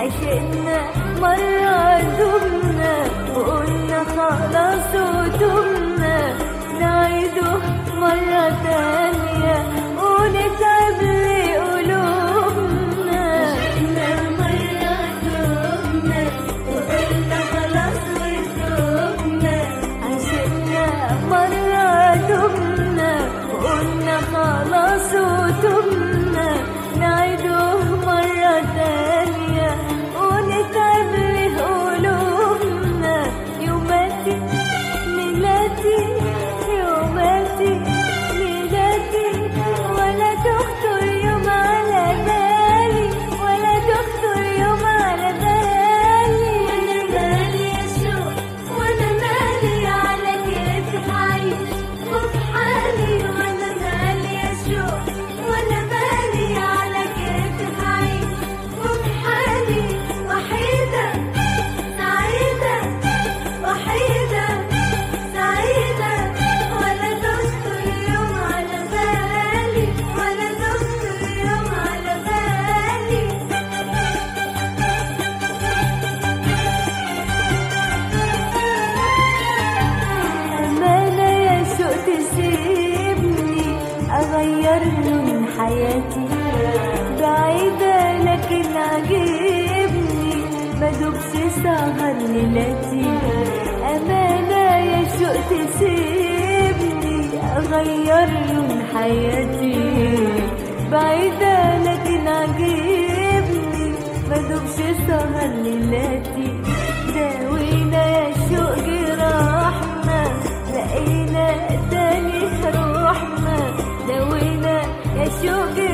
عشقنا مرة دمنا وقلنا خلاص وتمنا نعيده مرة تانية ونتعب لقلوبنا عشقنا مرة دمنا وقلنا خلاص وتمنا عشقنا مرة دمنا وقلنا خلاص وتمنا نعيده مرة تانية ونتعب لقلوبنا يوماتي ميلادي يوماتي ميلادي ولا تخطر يوم على بالي ولا تخطر يوم على بالي وانا مالي اشوف وانا مالي على كيف عايش وفي حالي وانا مالي اشوف وانا مالي على كيف عايش وفي حالي وحيدة سعيدة وحيدة سعيدة ولا تخطر يوم على بالي ولا تخطر يوم على بالي أمانة يا سوق تسيبني أغير لون حياتي بعيدة لكن عجبني بدوبش سهر ليلاتي أمانة يا سوق تسيبني أغير لون حياتي بعيدة لكن عجبني بدوبش سهر ليلاتي داوينا يا شوق جراحنا لقينا تاني روحنا داوينا يا شوق